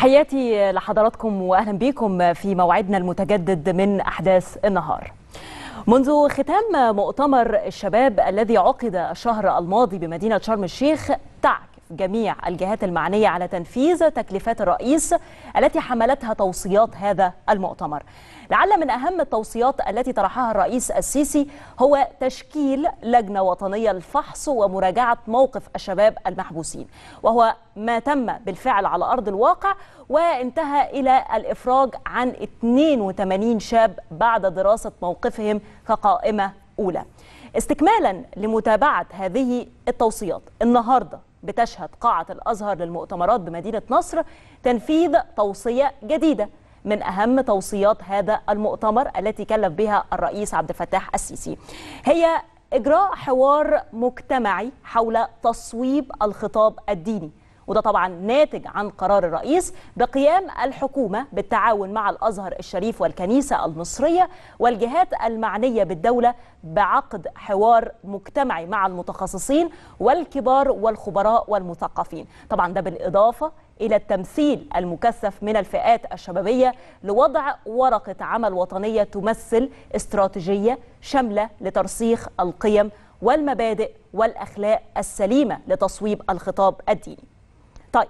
تحياتي لحضراتكم واهلا بكم في موعدنا المتجدد من احداث النهار. منذ ختام مؤتمر الشباب الذي عقد الشهر الماضي بمدينه شرم الشيخ تعكف جميع الجهات المعنيه على تنفيذ تكليفات الرئيس التي حملتها توصيات هذا المؤتمر. لعل من اهم التوصيات التي طرحها الرئيس السيسي هو تشكيل لجنه وطنيه للفحص ومراجعه موقف الشباب المحبوسين وهو ما تم بالفعل على ارض الواقع وانتهى الى الافراج عن 82 شاب بعد دراسه موقفهم كقائمه اولى. استكمالا لمتابعه هذه التوصيات النهارده بتشهد قاعه الازهر للمؤتمرات بمدينه نصر تنفيذ توصيه جديده من أهم توصيات هذا المؤتمر التي كلف بها الرئيس عبد الفتاح السيسي هي إجراء حوار مجتمعي حول تصويب الخطاب الديني وده طبعا ناتج عن قرار الرئيس بقيام الحكومة بالتعاون مع الأزهر الشريف والكنيسة المصرية والجهات المعنية بالدولة بعقد حوار مجتمعي مع المتخصصين والكبار والخبراء والمثقفين طبعا ده بالإضافة إلى التمثيل المكثف من الفئات الشبابية لوضع ورقة عمل وطنية تمثل استراتيجية شاملة لترسيخ القيم والمبادئ والأخلاق السليمة لتصويب الخطاب الديني طيب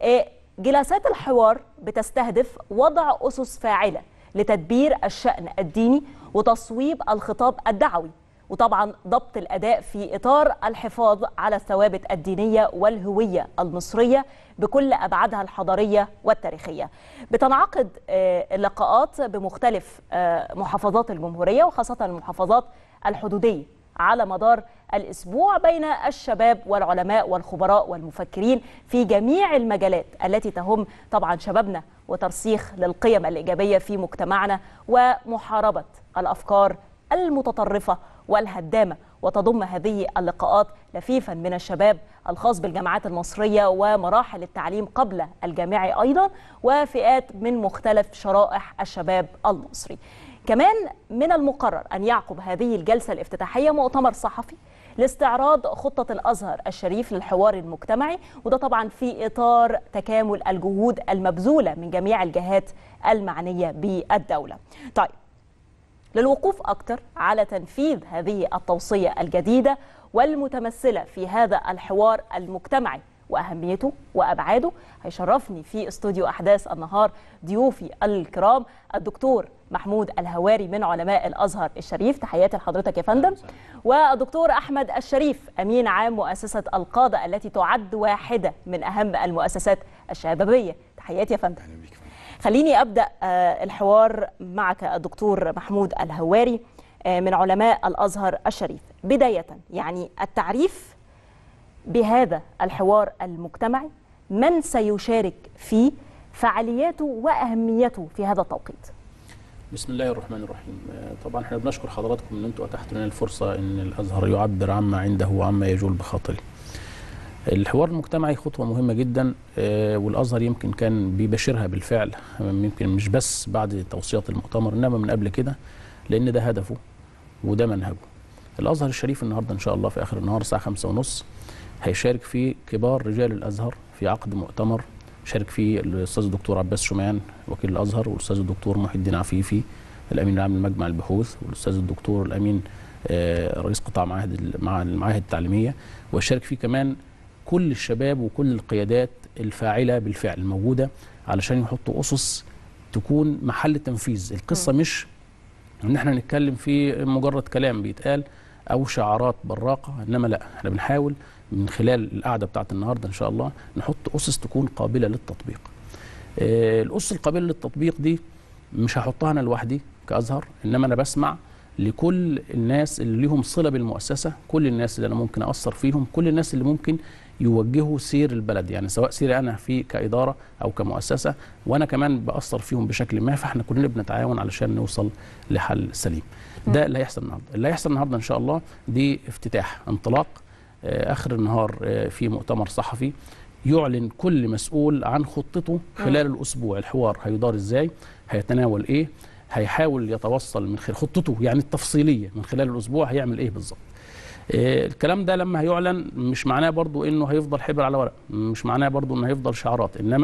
جلسات الحوار بتستهدف وضع أسس فاعلة لتدبير الشأن الديني وتصويب الخطاب الدعوي وطبعا ضبط الاداء في اطار الحفاظ على الثوابت الدينيه والهويه المصريه بكل ابعادها الحضاريه والتاريخيه. بتنعقد اللقاءات بمختلف محافظات الجمهوريه وخاصه المحافظات الحدوديه على مدار الاسبوع بين الشباب والعلماء والخبراء والمفكرين في جميع المجالات التي تهم طبعا شبابنا وترسيخ للقيم الايجابيه في مجتمعنا ومحاربه الافكار المتطرفه والهدامه وتضم هذه اللقاءات لفيفا من الشباب الخاص بالجامعات المصريه ومراحل التعليم قبل الجامعي ايضا وفئات من مختلف شرائح الشباب المصري. كمان من المقرر ان يعقب هذه الجلسه الافتتاحيه مؤتمر صحفي لاستعراض خطه الازهر الشريف للحوار المجتمعي وده طبعا في اطار تكامل الجهود المبذوله من جميع الجهات المعنيه بالدوله. طيب للوقوف أكثر على تنفيذ هذه التوصية الجديدة والمتمثلة في هذا الحوار المجتمعي وأهميته وأبعاده هيشرفني في استوديو أحداث النهار ضيوفي الكرام الدكتور محمود الهواري من علماء الأزهر الشريف تحياتي لحضرتك يا فندم والدكتور أحمد الشريف أمين عام مؤسسة القادة التي تعد واحدة من أهم المؤسسات الشبابية تحياتي يا فندم خليني ابدا الحوار معك الدكتور محمود الهواري من علماء الازهر الشريف بدايه يعني التعريف بهذا الحوار المجتمعي من سيشارك فيه فعالياته واهميته في هذا التوقيت بسم الله الرحمن الرحيم طبعا احنا بنشكر حضراتكم ان انتم اتحتوا لنا الفرصه ان الازهر يعبر عما عنده وعما يجول بخاطره الحوار المجتمعي خطوة مهمة جدا والأزهر يمكن كان بيبشرها بالفعل يمكن مش بس بعد توصيات المؤتمر إنما من قبل كده لأن ده هدفه وده منهجه الأزهر الشريف النهاردة إن شاء الله في آخر النهار الساعة خمسة ونص هيشارك فيه كبار رجال الأزهر في عقد مؤتمر شارك فيه الأستاذ الدكتور عباس شمعان وكيل الأزهر والأستاذ الدكتور محي الدين عفيفي الأمين العام لمجمع البحوث والأستاذ الدكتور الأمين رئيس قطاع معاهد المعاهد التعليمية ويشارك فيه كمان كل الشباب وكل القيادات الفاعله بالفعل الموجوده علشان يحطوا اسس تكون محل تنفيذ القصه م. مش ان احنا نتكلم في مجرد كلام بيتقال او شعارات براقه انما لا احنا بنحاول من خلال القعده بتاعت النهارده ان شاء الله نحط اسس تكون قابله للتطبيق آه الاسس القابله للتطبيق دي مش هحطها انا لوحدي كازهر انما انا بسمع لكل الناس اللي ليهم صله بالمؤسسه كل الناس اللي انا ممكن اثر فيهم كل الناس اللي ممكن يوجهوا سير البلد يعني سواء سيري انا في كاداره او كمؤسسه وانا كمان باثر فيهم بشكل ما فاحنا كلنا بنتعاون علشان نوصل لحل سليم ده اللي هيحصل النهارده اللي هيحصل النهارده ان شاء الله دي افتتاح انطلاق اخر النهار في مؤتمر صحفي يعلن كل مسؤول عن خطته خلال الاسبوع الحوار هيدار ازاي هيتناول ايه هيحاول يتوصل من خلال خطته يعني التفصيليه من خلال الاسبوع هيعمل ايه بالظبط إيه الكلام ده لما هيعلن مش معناه برضو انه هيفضل حبر على ورق مش معناه برضو انه هيفضل شعارات انما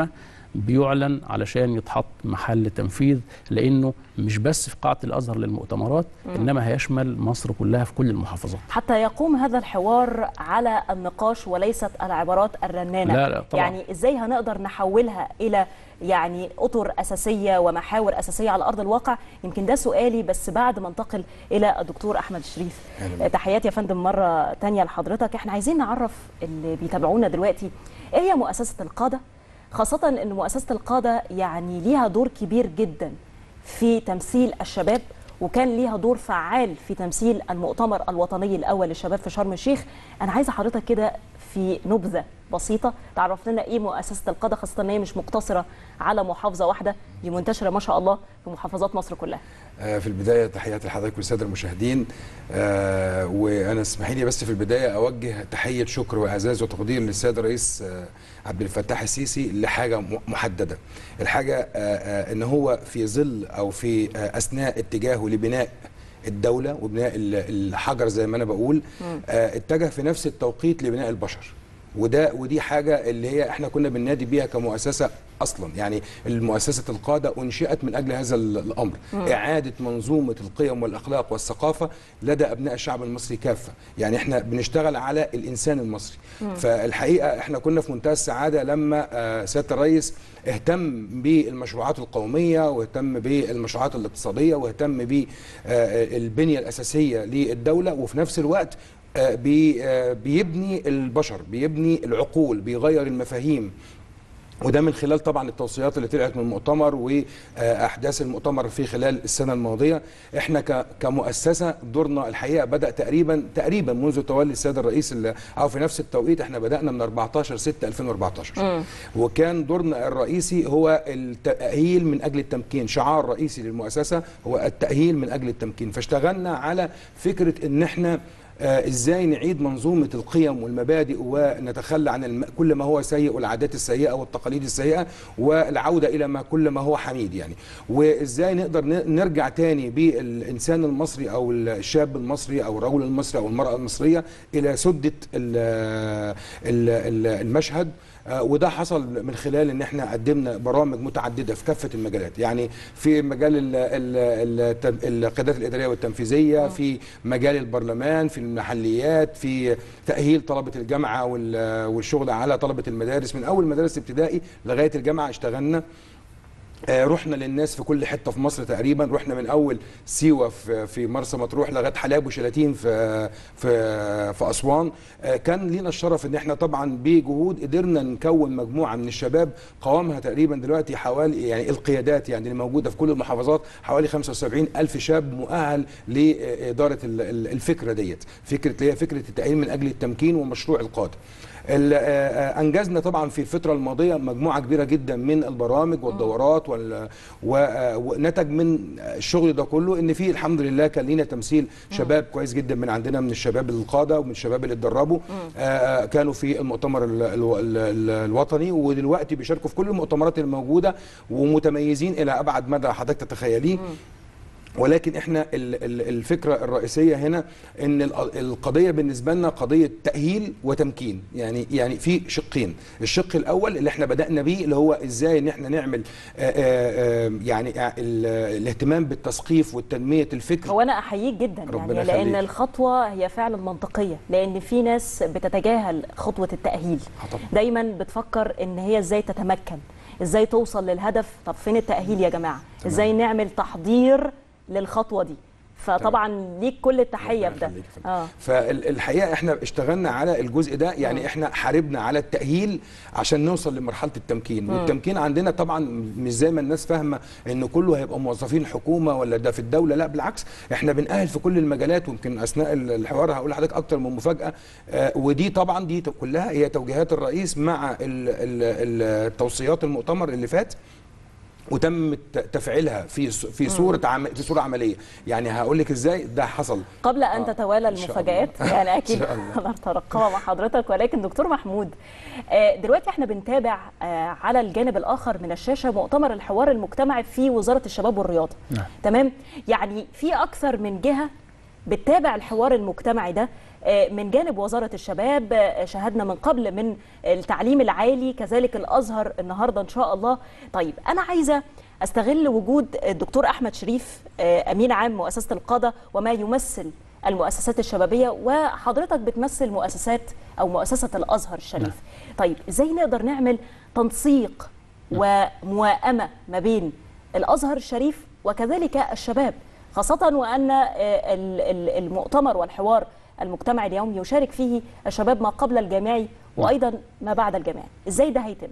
بيعلن علشان يتحط محل تنفيذ لانه مش بس في قاعه الازهر للمؤتمرات انما هيشمل مصر كلها في كل المحافظات حتى يقوم هذا الحوار على النقاش وليست العبارات الرنانه لا لا طبعا يعني ازاي هنقدر نحولها الى يعني اطر اساسيه ومحاور اساسيه على ارض الواقع يمكن ده سؤالي بس بعد ما انتقل الى الدكتور احمد الشريف أهلا. تحياتي يا فندم مره تانية لحضرتك احنا عايزين نعرف اللي بيتابعونا دلوقتي ايه هي مؤسسه القاده خاصه ان مؤسسه القاده يعني ليها دور كبير جدا في تمثيل الشباب وكان ليها دور فعال في تمثيل المؤتمر الوطني الاول للشباب في شرم الشيخ انا عايزه حضرتك كده في نبذه بسيطه تعرف لنا ايه مؤسسه القاده خاصه ان هي مش مقتصره على محافظه واحده دي منتشره ما شاء الله في محافظات مصر كلها آه، في البدايه تحياتي لحضرتك والساده المشاهدين آه، وانا اسمحي لي بس في البدايه اوجه تحيه شكر واعزاز وتقدير للسيد الرئيس آه، عبد الفتاح السيسي لحاجه م- محدده الحاجه آه، آه، ان هو في ظل او في آه، اثناء اتجاهه لبناء الدوله وبناء ال- الحجر زي ما انا بقول آه، اتجه في نفس التوقيت لبناء البشر وده ودي حاجه اللي هي احنا كنا بننادي بيها كمؤسسه اصلا يعني المؤسسه القاده انشئت من اجل هذا ال- الامر اعاده منظومه القيم والاخلاق والثقافه لدى ابناء الشعب المصري كافه يعني احنا بنشتغل على الانسان المصري فالحقيقه احنا كنا في منتهى السعاده لما آه، سياده الرئيس اهتم بالمشروعات القوميه واهتم بالمشروعات الاقتصاديه واهتم بالبنيه الاساسيه للدوله وفي نفس الوقت آه، بي آه، بيبني البشر بيبني العقول بيغير المفاهيم وده من خلال طبعا التوصيات اللي طلعت من المؤتمر واحداث المؤتمر في خلال السنه الماضيه احنا ك- كمؤسسه دورنا الحقيقه بدا تقريبا تقريبا منذ تولي السيد الرئيس اللي- او في نفس التوقيت احنا بدانا من 14 6 2014 وكان دورنا الرئيسي هو التاهيل من اجل التمكين شعار رئيسي للمؤسسه هو التاهيل من اجل التمكين فاشتغلنا على فكره ان احنا آه، ازاي نعيد منظومه القيم والمبادئ ونتخلى عن الم... كل ما هو سيء والعادات السيئه والتقاليد السيئه والعوده الى ما كل ما هو حميد يعني وازاي نقدر ن- نرجع تاني بالانسان المصري او الشاب المصري او الرجل المصري او المراه المصريه الى سده ال... ال... ال- المشهد آه، وده حصل من خلال ان احنا قدمنا برامج متعدده في كافه المجالات يعني في مجال ال- ال- التم- القيادات الاداريه والتنفيذيه في مجال البرلمان في المحليات في تاهيل طلبه الجامعه وال- والشغل على طلبه المدارس من اول مدارس ابتدائي لغايه الجامعه اشتغلنا آه، رحنا للناس في كل حته في مصر تقريبا رحنا من اول سيوه في في مرسى مطروح لغايه حلاب وشلاتين في في في اسوان آه، كان لينا الشرف ان احنا طبعا بجهود قدرنا نكون مجموعه من الشباب قوامها تقريبا دلوقتي حوالي يعني القيادات يعني اللي موجوده في كل المحافظات حوالي 75 الف شاب مؤهل لاداره ال- ال- الفكره ديت فكره اللي هي فكره التاهيل من اجل التمكين ومشروع القاده ال- آه، آه، انجزنا طبعا في الفتره الماضيه مجموعه كبيره جدا من البرامج والدورات وال- و- آه، ونتج من الشغل ده كله ان في الحمد لله كان لينا تمثيل شباب كويس جدا من عندنا من الشباب القاده ومن الشباب اللي اتدربوا آه، آه، كانوا في المؤتمر ال- ال- ال- ال- الوطني ودلوقتي بيشاركوا في كل المؤتمرات الموجوده ومتميزين الى ابعد مدى حضرتك تتخيليه ولكن احنا ال- ال- الفكره الرئيسيه هنا ان ال- القضيه بالنسبه لنا قضيه تاهيل وتمكين يعني يعني في شقين الشق الاول اللي احنا بدانا بيه اللي هو ازاي ان احنا نعمل آه، آه، آه، يعني ال- الاهتمام بالتثقيف والتنميه الفكر هو انا احييك جدا ربنا يعني لان يخليك. الخطوه هي فعلا منطقيه لان في ناس بتتجاهل خطوه التاهيل آه طبعا. دايما بتفكر ان هي ازاي تتمكن ازاي توصل للهدف طب فين التاهيل يا جماعه تمام. ازاي نعمل تحضير للخطوه دي فطبعا ليك كل التحيه ربنا في ده يخليك يا فندم. اه فالحقيقه احنا اشتغلنا على الجزء ده يعني احنا حاربنا على التاهيل عشان نوصل لمرحله التمكين والتمكين عندنا طبعا مش زي ما الناس فاهمه ان كله هيبقى موظفين حكومه ولا ده في الدوله لا بالعكس احنا بنأهل في كل المجالات ويمكن اثناء الحوار هقول لحضرتك اكتر من مفاجاه آه ودي طبعا دي كلها هي توجيهات الرئيس مع ال- ال- التوصيات المؤتمر اللي فات وتم ت- تفعيلها في ص- في صوره عم في صوره عمليه يعني هقول لك ازاي ده حصل قبل ان آه، تتوالى إن شاء المفاجآت الله. يعني إن اكيد شاء الله. هنترقبها مع حضرتك ولكن دكتور محمود آه، دلوقتي احنا بنتابع آه، على الجانب الاخر من الشاشه مؤتمر الحوار المجتمعي في وزاره الشباب والرياضه نعم. تمام يعني في اكثر من جهه بتتابع الحوار المجتمعي ده آه، من جانب وزاره الشباب آه، شاهدنا من قبل من التعليم العالي كذلك الازهر النهارده ان شاء الله طيب انا عايزه استغل وجود الدكتور احمد شريف آه، امين عام مؤسسه القاده وما يمثل المؤسسات الشبابيه وحضرتك بتمثل مؤسسات او مؤسسه الازهر الشريف طيب ازاي نقدر نعمل تنسيق وموائمه ما بين الازهر الشريف وكذلك الشباب خاصه وان آه، ال- ال- المؤتمر والحوار المجتمعي اليوم يشارك فيه الشباب ما قبل الجامعي وايضا ما بعد الجامعي ازاي ده هيتم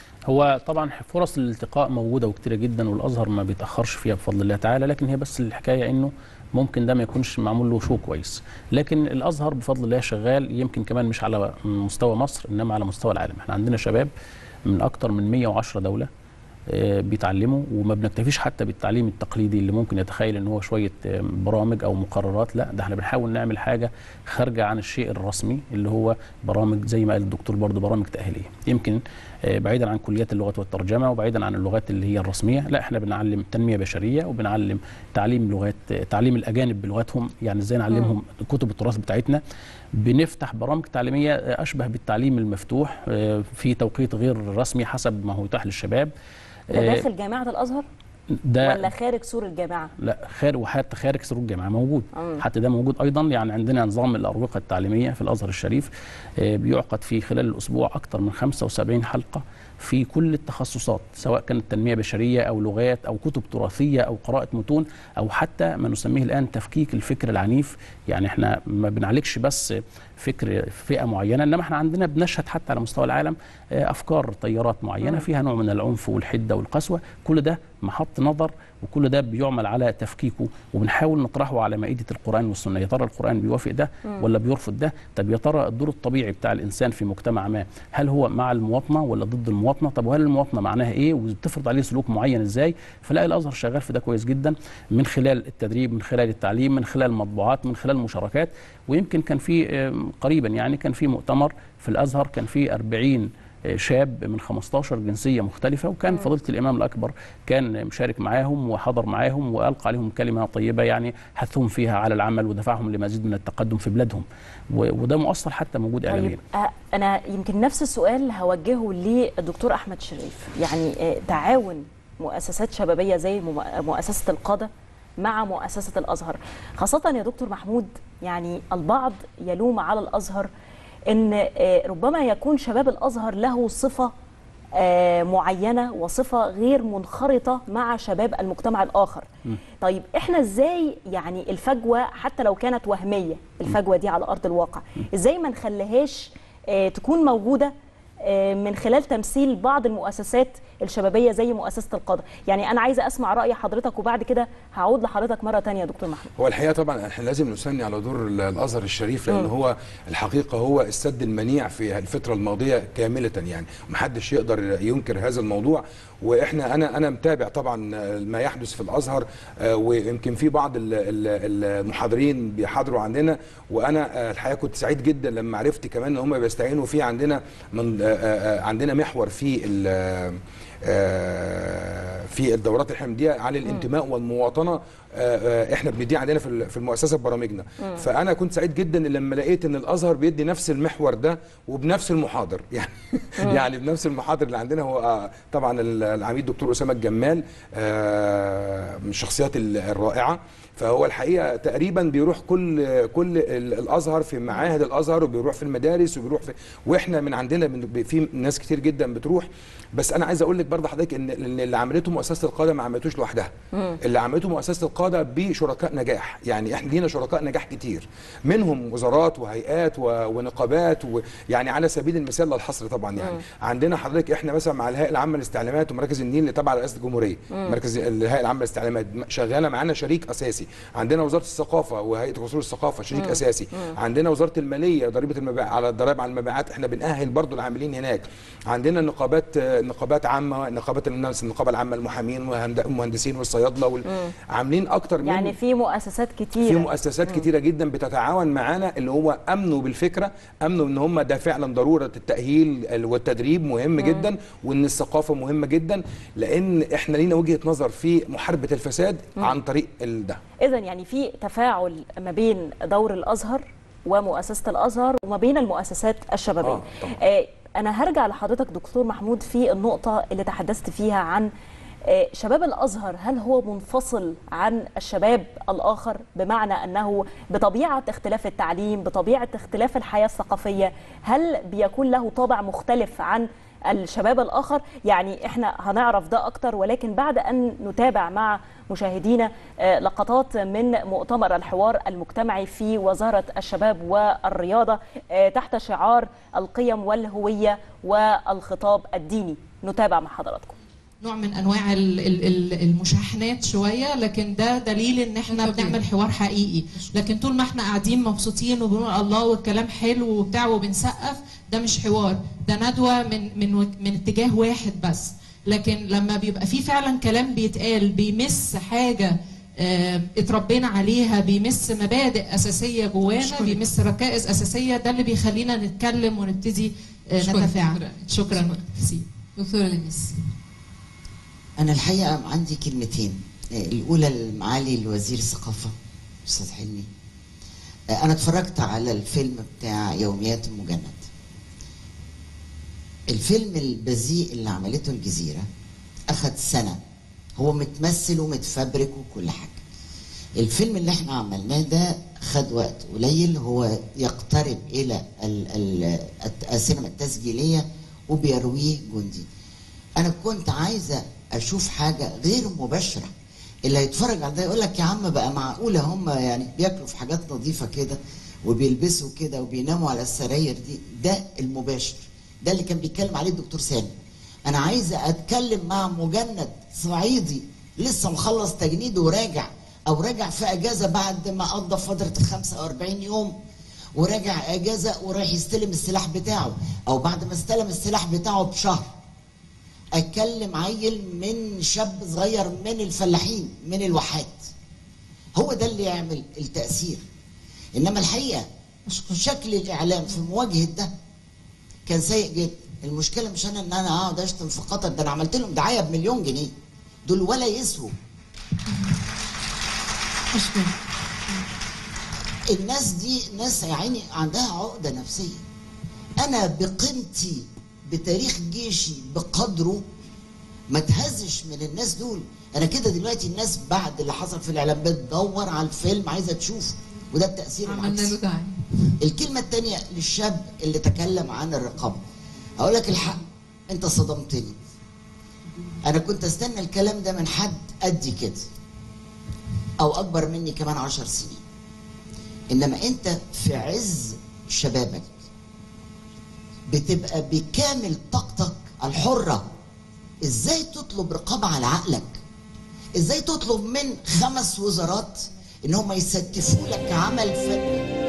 هو طبعا فرص الالتقاء موجوده وكتيره جدا والازهر ما بيتاخرش فيها بفضل الله تعالى لكن هي بس الحكايه انه ممكن ده ما يكونش معمول له شو كويس لكن الازهر بفضل الله شغال يمكن كمان مش على مستوى مصر انما على مستوى العالم احنا عندنا شباب من اكتر من 110 دوله آه، بيتعلموا وما بنكتفيش حتى بالتعليم التقليدي اللي ممكن يتخيل ان هو شويه آه، برامج او مقررات لا ده احنا بنحاول نعمل حاجه خارجه عن الشيء الرسمي اللي هو برامج زي ما قال الدكتور برضه برامج تاهيليه يمكن آه، بعيدا عن كليات اللغات والترجمه وبعيدا عن اللغات اللي هي الرسميه لا احنا بنعلم تنميه بشريه وبنعلم تعليم لغات آه، تعليم الاجانب بلغاتهم يعني ازاي نعلمهم كتب التراث بتاعتنا بنفتح برامج تعليميه آه، اشبه بالتعليم المفتوح آه، في توقيت غير رسمي حسب ما هو يتاح للشباب ده آه، داخل جامعه الازهر ده ولا خارج سور الجامعه لا خارج وحتى خارج سور الجامعه موجود مم. حتى ده موجود ايضا يعني عندنا نظام الاروقه التعليميه في الازهر الشريف آه، بيعقد في خلال الاسبوع اكثر من 75 حلقه في كل التخصصات سواء كانت تنميه بشريه او لغات او كتب تراثيه او قراءه متون او حتى ما نسميه الان تفكيك الفكر العنيف يعني احنا ما بنعالجش بس فكر فئه معينه انما احنا عندنا بنشهد حتى على مستوى العالم آه، افكار تيارات معينه فيها نوع من العنف والحده والقسوه كل ده محط نظر وكل ده بيعمل على تفكيكه وبنحاول نطرحه على مائده القران والسنه يا ترى القران بيوافق ده ولا بيرفض ده طب يا ترى الدور الطبيعي بتاع الانسان في مجتمع ما هل هو مع المواطنه ولا ضد المواطنه طب وهل المواطنه معناها ايه وبتفرض عليه سلوك معين ازاي فلا الازهر شغال في ده كويس جدا من خلال التدريب من خلال التعليم من خلال المطبوعات من خلال المشاركات ويمكن كان في آم، قريبا يعني كان في مؤتمر في الازهر كان في 40 شاب من 15 جنسيه مختلفه وكان فضيله الامام الاكبر كان مشارك معاهم وحضر معاهم والقى عليهم كلمه طيبه يعني حثهم فيها على العمل ودفعهم لمزيد من التقدم في بلادهم و- وده مؤثر حتى موجود اعلاميا طيب آه، انا يمكن نفس السؤال هوجهه للدكتور احمد شريف يعني آه، تعاون مؤسسات شبابيه زي مم- مؤسسه القاده مع مؤسسه الازهر خاصه يا دكتور محمود يعني البعض يلوم على الازهر ان آه، ربما يكون شباب الازهر له صفه آه، معينه وصفه غير منخرطه مع شباب المجتمع الاخر طيب احنا ازاي يعني الفجوه حتى لو كانت وهميه الفجوه دي على ارض الواقع ازاي ما نخليهاش آه، تكون موجوده آه، من خلال تمثيل بعض المؤسسات الشبابيه زي مؤسسه القاده يعني انا عايزه اسمع راي حضرتك وبعد كده هعود لحضرتك مره تانية يا دكتور محمود هو الحقيقه طبعا احنا لازم نثني على دور ال- الازهر الشريف لان مم. هو الحقيقه هو السد المنيع في الفتره الماضيه كامله يعني محدش يقدر ينكر هذا الموضوع واحنا انا انا متابع طبعا ما يحدث في الازهر آه، ويمكن في بعض ال- ال- المحاضرين بيحاضروا عندنا وانا آه، الحقيقه كنت سعيد جدا لما عرفت كمان ان هم بيستعينوا في عندنا من آه، آه، عندنا محور في ال- آه، في الدورات اللي احنا بنديها على الانتماء والمواطنه آه، آه، احنا بنديها عندنا في ال- في المؤسسه ببرامجنا فانا كنت سعيد جدا لما لقيت ان الازهر بيدي نفس المحور ده وبنفس المحاضر يعني يعني بنفس المحاضر اللي عندنا هو آه، طبعا ال- العميد دكتور اسامه الجمال آه، من الشخصيات ال- الرائعه فهو الحقيقه تقريبا بيروح كل كل ال- الازهر في معاهد الازهر وبيروح في المدارس وبيروح في واحنا من عندنا بن- في ناس كتير جدا بتروح بس انا عايز اقول لك برضه حضرتك ان إن اللي عملته مؤسسه القاده ما عملتوش لوحدها اللي عملته مؤسسه القاده بشركاء نجاح يعني احنا لينا شركاء نجاح كتير منهم وزارات وهيئات و- ونقابات ويعني على سبيل المثال لا الحصر طبعا يعني عندنا حضرتك احنا مثلا مع الهيئه العامه للاستعلامات ومراكز النيل اللي تبع رئاسه الجمهوريه مركز الهيئه العامه للاستعلامات شغاله معانا شريك اساسي عندنا وزاره الثقافه وهيئه اصول الثقافه شريك اساسي عندنا وزاره الماليه ضريبه المبيعات على الضرائب على المبيعات احنا بنأهل برضو العاملين هناك عندنا نقابات نقابات عامه نقابات الناس النقابه العامه المحامين والمهندسين والصيادله وال... عاملين اكتر من يعني في مؤسسات كتيره في مؤسسات كتيره جدا بتتعاون معانا اللي هو امنوا بالفكره امنوا ان هم ده فعلا ضروره التاهيل والتدريب مهم جدا وان الثقافه مهمه جدا لان احنا لينا وجهه نظر في محاربه الفساد عن طريق ال- ده اذا يعني في تفاعل ما بين دور الازهر ومؤسسه الازهر وما بين المؤسسات الشبابيه آه، طبعاً. آه، انا هرجع لحضرتك دكتور محمود في النقطه اللي تحدثت فيها عن آه، شباب الازهر هل هو منفصل عن الشباب الاخر بمعنى انه بطبيعه اختلاف التعليم بطبيعه اختلاف الحياه الثقافيه هل بيكون له طابع مختلف عن الشباب الاخر يعني احنا هنعرف ده اكتر ولكن بعد ان نتابع مع مشاهدينا آه، لقطات من مؤتمر الحوار المجتمعي في وزاره الشباب والرياضه آه، تحت شعار القيم والهويه والخطاب الديني نتابع مع حضراتكم نوع من انواع ال- ال- ال- المشاحنات شويه لكن ده دليل ان احنا طبيعي. بنعمل حوار حقيقي لكن طول ما احنا قاعدين مبسوطين وبنقول الله والكلام حلو وبتاع وبنسقف ده مش حوار ده ندوه من من و- من اتجاه واحد بس لكن لما بيبقى في فعلا كلام بيتقال بيمس حاجه آه، اتربينا عليها بيمس مبادئ اساسيه جوانا أشكرك. بيمس ركائز اساسيه ده اللي بيخلينا نتكلم ونبتدي آه، أشكرك. نتفاعل شكرا كثير دكتورة لميس أنا الحقيقة عندي كلمتين الأولى لمعالي الوزير الثقافة أستاذ حلمي أنا اتفرجت على الفيلم بتاع يوميات المجند الفيلم البذيء اللي عملته الجزيرة أخد سنة هو متمثل ومتفبرك وكل حاجة الفيلم اللي احنا عملناه ده خد وقت قليل هو يقترب إلى ال- ال- الت- السينما التسجيلية وبيرويه جندي انا كنت عايزه اشوف حاجه غير مباشره اللي هيتفرج على ده يقول لك يا عم بقى معقوله هم يعني بياكلوا في حاجات نظيفه كده وبيلبسوا كده وبيناموا على السراير دي ده المباشر ده اللي كان بيتكلم عليه الدكتور سامي انا عايزه اتكلم مع مجند صعيدي لسه مخلص تجنيد وراجع او راجع في اجازه بعد ما قضى فتره 45 يوم وراجع اجازه ورايح يستلم السلاح بتاعه او بعد ما استلم السلاح بتاعه بشهر اتكلم عيل من شاب صغير من الفلاحين من الواحات هو ده اللي يعمل التاثير انما الحقيقه شكل الاعلام في مواجهه ده كان سيء جدا المشكله مش انا ان انا اقعد اشتم في قطر ده انا عملت لهم دعايه بمليون جنيه دول ولا يسووا أشكرك الناس دي ناس يا عيني عندها عقده نفسيه انا بقيمتي بتاريخ جيشي بقدره ما تهزش من الناس دول انا كده دلوقتي الناس بعد اللي حصل في الاعلام بتدور على الفيلم عايزه تشوفه وده التاثير عملنا العكسي له داعي الكلمة التانية للشاب اللي تكلم عن الرقابة أقول لك الحق أنت صدمتني أنا كنت أستنى الكلام ده من حد قدي كده أو أكبر مني كمان عشر سنين إنما أنت في عز شبابك بتبقى بكامل طاقتك الحرة إزاي تطلب رقابة على عقلك إزاي تطلب من خمس وزارات إن هم يستفوا لك عمل فني